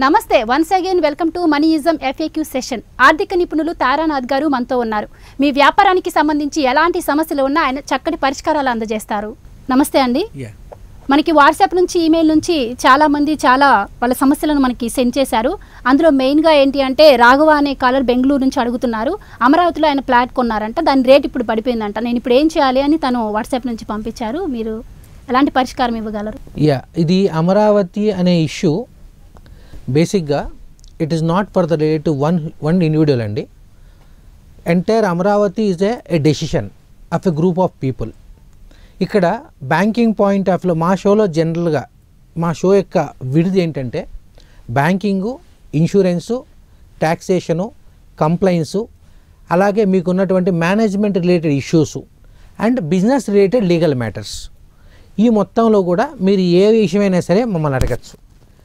నమస్తే once again welcome to Moneyism FAQ session ఆర్థిక నిపుణులు తారానాథ్ గారు మనతో ఉన్నారు మీ వ్యాపారానికి సంబంధించి ఎలాంటి సమస్యలు ఉన్నా ఆయన చక్కటి పరిష్కారాలు అందజేస్తారు నమస్తే అండి యా మనకి వాట్సాప్ నుంచి ఈమెయిల్ నుంచి చాలా మంది చాలా వాళ్ళ సమస్యలను మనకి సెండ్ చేశారు అందులో మెయిన్గా ఏంటి అంటే రాఘవ అనే కాలర్ బెంగళూరు నుంచి అడుగుతున్నారు అమరావతిలో ఆయన ఫ్లాట్ కొన్నారంట దాని రేట్ ఇప్పుడు పడిపోయిందంట నేను ఇప్పుడు ఏం చేయాలి అని తను వాట్సాప్ నుంచి పంపించారు మీరు ఎలాంటి పరిష్కారం ఇవ్వగలరు యా ఇది అమరావతి అనే ఇష్యూ బేసిక్గా it is not for the relative one one individual అండి entire Amaravati is a decision of a group of people ఇక్కడ బ్యాంకింగ్ పాయింట్ ఆఫ్ లో మా షోలో జనరల్గా మా షో యొక్క విడిది ఏంటంటే బ్యాంకింగు ఇన్సూరెన్సు ట్యాక్సేషను కంప్లైన్సు అలాగే మీకున్నటువంటి management related issues and business related legal matters ఈ మొత్తంలో కూడా మీరు ఏ విషయమైనా సరే మమ్మల్ని అడగచ్చు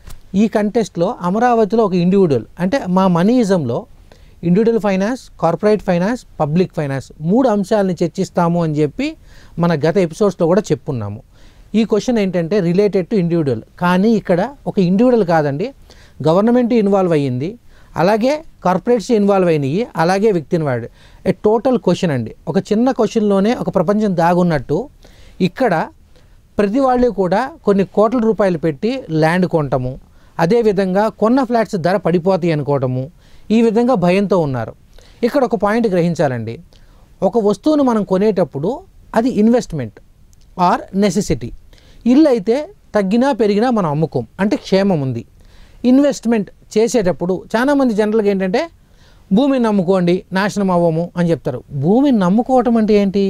ఈ కంటెస్ట్లో అమరావతిలో ఒక ఇండివిజువల్ అంటే మా మనీయిజంలో individual finance corporate finance public finance మూడు అంశాలని చర్చిస్తాము అని చెప్పి మన గత ఎపిసోడ్స్లో కూడా చెప్పున్నాము ఈ క్వశ్చన్ ఏంటంటే రిలేటెడ్ టు ఇండివిజువల్ కానీ ఇక్కడ ఒక ఇండివిజువల్ కాదండి గవర్నమెంట్ ఇన్వాల్వ్ అయ్యింది అలాగే కార్పొరేట్స్ ఇన్వాల్వ్ అయినాయి అలాగే వ్యక్తిని వాడు ఏ టోటల్ క్వశ్చన్ అండి ఒక చిన్న క్వశ్చన్లోనే ఒక ప్రపంచం దాగున్నట్టు ఇక్కడ ప్రతి వాళ్ళు కూడా కొన్ని కోట్ల రూపాయలు పెట్టి ల్యాండ్ కొనటము అదేవిధంగా కొన్న ఫ్లాట్స్ ధర పడిపోతాయి అనుకోవటము ఈ విధంగా భయంతో ఉన్నారు ఇక్కడ ఒక పాయింట్ గ్రహించాలండి ఒక వస్తువును మనం కొనేటప్పుడు అది ఇన్వెస్ట్మెంట్ ఆర్ నెసెసిటీ ఇల్లు అయితే తగ్గినా పెరిగినా మనం అమ్ముకోం అంటే క్షేమం ఉంది ఇన్వెస్ట్మెంట్ చేసేటప్పుడు చాలామంది జనరల్గా ఏంటంటే భూమిని నమ్ముకోండి నాశనం అవ్వము అని చెప్తారు భూమిని నమ్ముకోవటం అంటే ఏంటి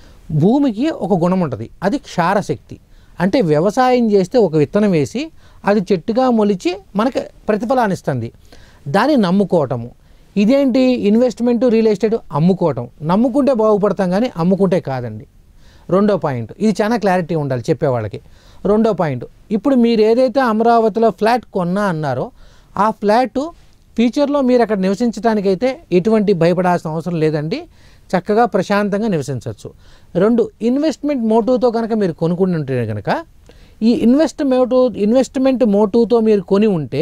భూమికి ఒక గుణం ఉంటుంది అది క్షారశక్తి అంటే వ్యవసాయం చేస్తే ఒక విత్తనం వేసి అది చెట్టుగా మొలిచి మనకి ప్రతిఫలాన్ని ఇస్తుంది దాన్ని నమ్ముకోవటము ఇదేంటి ఇన్వెస్ట్మెంట్ రియల్ ఎస్టేట్ అమ్ముకోవటం నమ్ముకుంటే బాగుపడతాం కానీ అమ్ముకుంటే కాదండి రెండో పాయింట్ ఇది చాలా క్లారిటీ ఉండాలి చెప్పేవాళ్ళకి రెండో పాయింట్ ఇప్పుడు మీరు ఏదైతే అమరావతిలో ఫ్లాట్ కొన్నా అన్నారో ఆ ఫ్లాట్ ఫ్యూచర్లో మీరు అక్కడ నివసించడానికైతే ఎటువంటి భయపడాల్సిన అవసరం లేదండి చక్కగా ప్రశాంతంగా నివసించవచ్చు రెండు ఇన్వెస్ట్మెంట్ మోటివ్తో కనుక మీరు కొనుక్కుంటుంటే కనుక ఈ ఇన్వెస్ట్ మోటివ్ ఇన్వెస్ట్మెంట్ మోటివ్తో మీరు కొని ఉంటే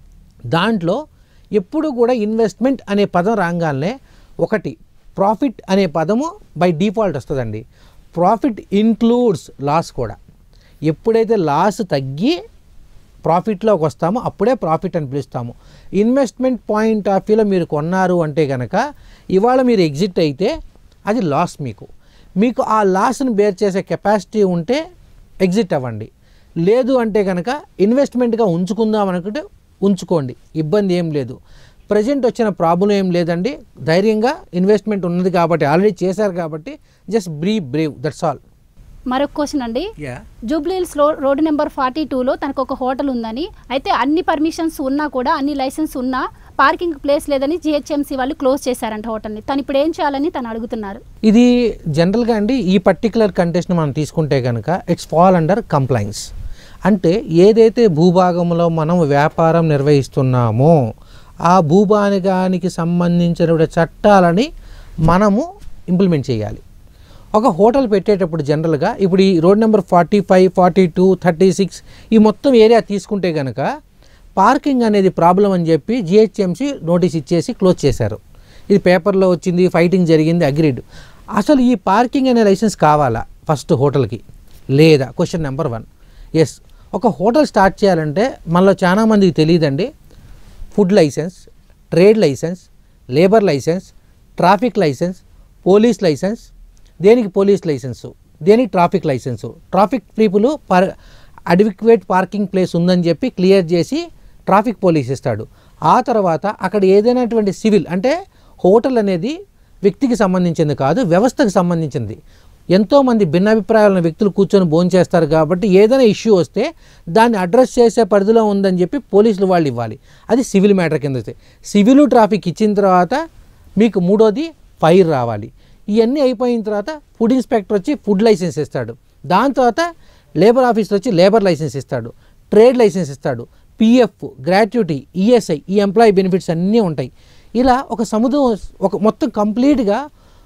దాంట్లో ఎప్పుడు కూడా ఇన్వెస్ట్మెంట్ అనే పదం రాగానే ఒకటి ప్రాఫిట్ అనే పదము బై డిఫాల్ట్ వస్తుందండి ప్రాఫిట్ ఇన్క్లూడ్స్ లాస్ కూడా ఎప్పుడైతే లాస్ తగ్గి ప్రాఫిట్లోకి వస్తామో అప్పుడే ప్రాఫిట్ అని పిలుస్తాము ఇన్వెస్ట్మెంట్ పాయింట్ ఆఫ్ వ్యూలో మీరు కొన్నారు అంటే కనుక ఇవాళ మీరు ఎగ్జిట్ అయితే అది లాస్ మీకు మీకు ఆ లాస్ని బేర్ చేసే కెపాసిటీ ఉంటే ఎగ్జిట్ అవ్వండి లేదు అంటే కనుక ఇన్వెస్ట్మెంట్గా ఉంచుకుందాం అనుకుంటే ఉంచుకోండి ఇబ్బంది ఏం లేదు ప్రజెంట్ వచ్చిన ప్రాబ్లం ఏం లేదండి ధైర్యంగా ఇన్వెస్ట్మెంట్ ఉన్నది కాబట్టి ఆల్రెడీ చేశారు కాబట్టి జస్ట్ బ్రీ బ్రేవ్ దట్స్ ఆల్ మరొక క్వశ్చన్ అండి యా జూబ్లీహిల్స్ రో రోడ్ నెంబర్ ఫార్టీ టూలో తనకు ఒక హోటల్ ఉందని అయితే అన్ని పర్మిషన్స్ ఉన్నా కూడా అన్ని లైసెన్స్ ఉన్నా పార్కింగ్ ప్లేస్ లేదని జిహెచ్ఎంసీ వాళ్ళు క్లోజ్ చేశారంట హోటల్ని తను ఇప్పుడు ఏం చేయాలని తను అడుగుతున్నారు ఇది జనరల్గా అండి ఈ పర్టికులర్ కంటెస్ట్ని మనం తీసుకుంటే కనుక ఇట్స్ ఫాల్ అండర్ కంప్లైంట్స్ అంటే ఏదైతే భూభాగంలో మనం వ్యాపారం నిర్వహిస్తున్నామో ఆ భూభాగానికి సంబంధించిన చట్టాలని మనము ఇంప్లిమెంట్ చేయాలి ఒక హోటల్ పెట్టేటప్పుడు జనరల్గా ఇప్పుడు ఈ road number forty five forty two thirty six ఈ మొత్తం ఏరియా తీసుకుంటే కనుక పార్కింగ్ అనేది ప్రాబ్లం అని చెప్పి జిహెచ్ఎంసీ నోటీస్ ఇచ్చేసి క్లోజ్ చేశారు ఇది పేపర్లో వచ్చింది ఫైటింగ్ జరిగింది అగ్రీడ్ అసలు ఈ పార్కింగ్ అనే లైసెన్స్ కావాలా ఫస్ట్ హోటల్కి లేదా క్వశ్చన్ నెంబర్ వన్ ఎస్ ఒక హోటల్ స్టార్ట్ చేయాలంటే మనలో చాలా మందికి తెలియదండి food licence trade licence labour licence traffic licence police licence దేనికి పోలీస్ లైసెన్సు దేనికి traffic licence traffic people per adequate parking place ఉందని చెప్పి క్లియర్ చేసి ట్రాఫిక్ పోలీస్ ఇస్తాడు ఆ తర్వాత అక్కడ ఏదైనటువంటి సివిల్ అంటే హోటల్ అనేది వ్యక్తికి సంబంధించింది కాదు వ్యవస్థకు సంబంధించింది ఎంతోమంది భిన్నాభిప్రాయాలను వ్యక్తులు కూర్చొని భోంచేస్తారు కాబట్టి ఏదైనా ఇష్యూ వస్తే దాన్ని అడ్రస్ చేసే పరిధిలో ఉందని చెప్పి పోలీసులు వాళ్ళు ఇవ్వాలి అది సివిల్ మ్యాటర్ కింద వస్తాయి సివిల్ ట్రాఫిక్ ఇచ్చిన తర్వాత మీకు మూడోది ఫైర్ రావాలి ఇవన్నీ అయిపోయిన తర్వాత ఫుడ్ ఇన్స్పెక్టర్ వచ్చి ఫుడ్ లైసెన్స్ ఇస్తాడు దాని తర్వాత లేబర్ ఆఫీసర్ వచ్చి లేబర్ లైసెన్స్ ఇస్తాడు ట్రేడ్ లైసెన్స్ ఇస్తాడు పిఎఫ్ గ్రాట్యుటీ ఈఎస్ఐ ఈ ఎంప్లాయీ బెనిఫిట్స్ అన్నీ ఉంటాయి ఇలా ఒక సముద్రం ఒక మొత్తం కంప్లీట్గా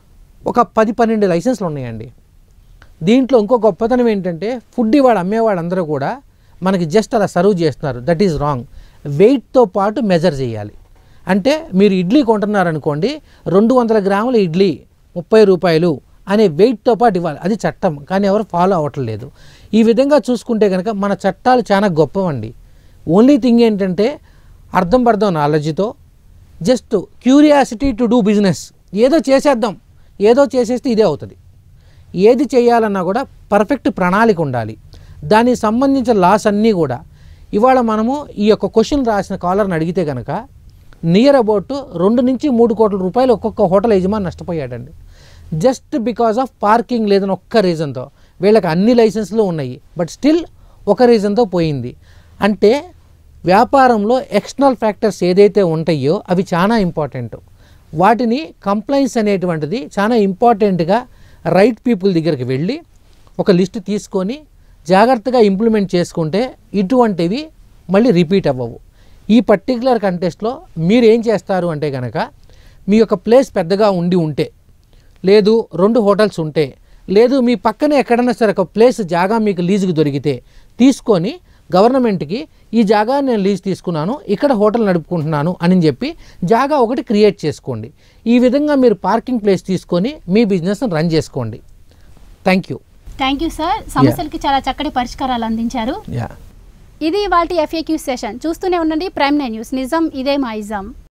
ఒక పది పన్నెండు లైసెన్స్లు ఉన్నాయండి దీంట్లో ఇంకో గొప్పతనం ఏంటంటే ఫుడ్ ఇవాడు అమ్మేవాళ్ళందరూ కూడా మనకి జస్ట్ అలా సర్వ్ చేస్తున్నారు దట్ ఈజ్ రాంగ్ వెయిట్తో పాటు మెజర్ చేయాలి అంటే మీరు ఇడ్లీ కొంటున్నారనుకోండి రెండు వందల గ్రాముల ఇడ్లీ ముప్పై రూపాయలు అనే వెయిట్తో పాటు ఇవ్వాలి అది చట్టం కానీ ఎవరు ఫాలో అవ్వట్లేదు ఈ విధంగా చూసుకుంటే కనుక మన చట్టాలు చాలా గొప్పవండి ఓన్లీ థింగ్ ఏంటంటే అర్థం పర్థం నాలెడ్జ్తో just curiosity to do business ఏదో చేసేద్దాం ఏదో చేసేస్తే ఇదే అవుతుంది ఏది చేయాలన్నా కూడా పర్ఫెక్ట్ ప్రణాళిక ఉండాలి దానికి సంబంధించిన లాస్ అన్నీ కూడా ఇవాళ మనము ఈ యొక్క క్వశ్చన్ రాసిన కాలర్ని అడిగితే కనుక నియర్ అబౌట్ రెండు నుంచి మూడు కోట్ల రూపాయలు ఒక్కొక్క హోటల్ యజమాని నష్టపోయాడండి జస్ట్ బికాస్ ఆఫ్ పార్కింగ్ లేదని ఒక్క రీజన్తో వీళ్ళకి అన్ని లైసెన్స్లు ఉన్నాయి బట్ స్టిల్ ఒక రీజన్తో పోయింది అంటే వ్యాపారంలో ఎక్స్టర్నల్ ఫ్యాక్టర్స్ ఏదైతే ఉంటాయో అవి చాలా ఇంపార్టెంట్ వాటిని కంప్లైంట్స్ అనేటువంటిది చాలా ఇంపార్టెంట్గా రైట్ పీపుల్ దగ్గరికి వెళ్ళి ఒక లిస్ట్ తీసుకొని జాగ్రత్తగా ఇంప్లిమెంట్ చేసుకుంటే ఇటువంటివి మళ్ళీ రిపీట్ అవ్వవు ఈ పర్టికులర్ కంటెస్ట్లో మీరు ఏం చేస్తారు అంటే కనుక మీ యొక్క ప్లేస్ పెద్దగా ఉండి ఉంటే లేదు రెండు హోటల్స్ ఉంటే లేదు మీ పక్కనే ఎక్కడైనా సరే ఒక ప్లేస్ జాగా మీకు లీజుకి దొరికితే తీసుకొని గవర్నమెంట్కి ఈ జాగా నేను లీజ్ తీసుకున్నాను ఇక్కడ హోటల్ నడుపుకుంటున్నాను అని చెప్పి జాగా ఒకటి క్రియేట్ చేసుకోండి ఈ విధంగా మీరు పార్కింగ్ ప్లేస్ తీసుకొని మీ బిజినెస్ని రన్ చేసుకోండి thank you thank you sir సమస్యలకి చాలా చక్కటి పరిష్కారాలు అందించారు యా ఇది వాటి ఎఫ్ఏక్యూ సెషన్ చూస్తూనే ఉండండి ప్రైమ్ నైన్ న్యూస్ నిజం ఇదే మా ఇజం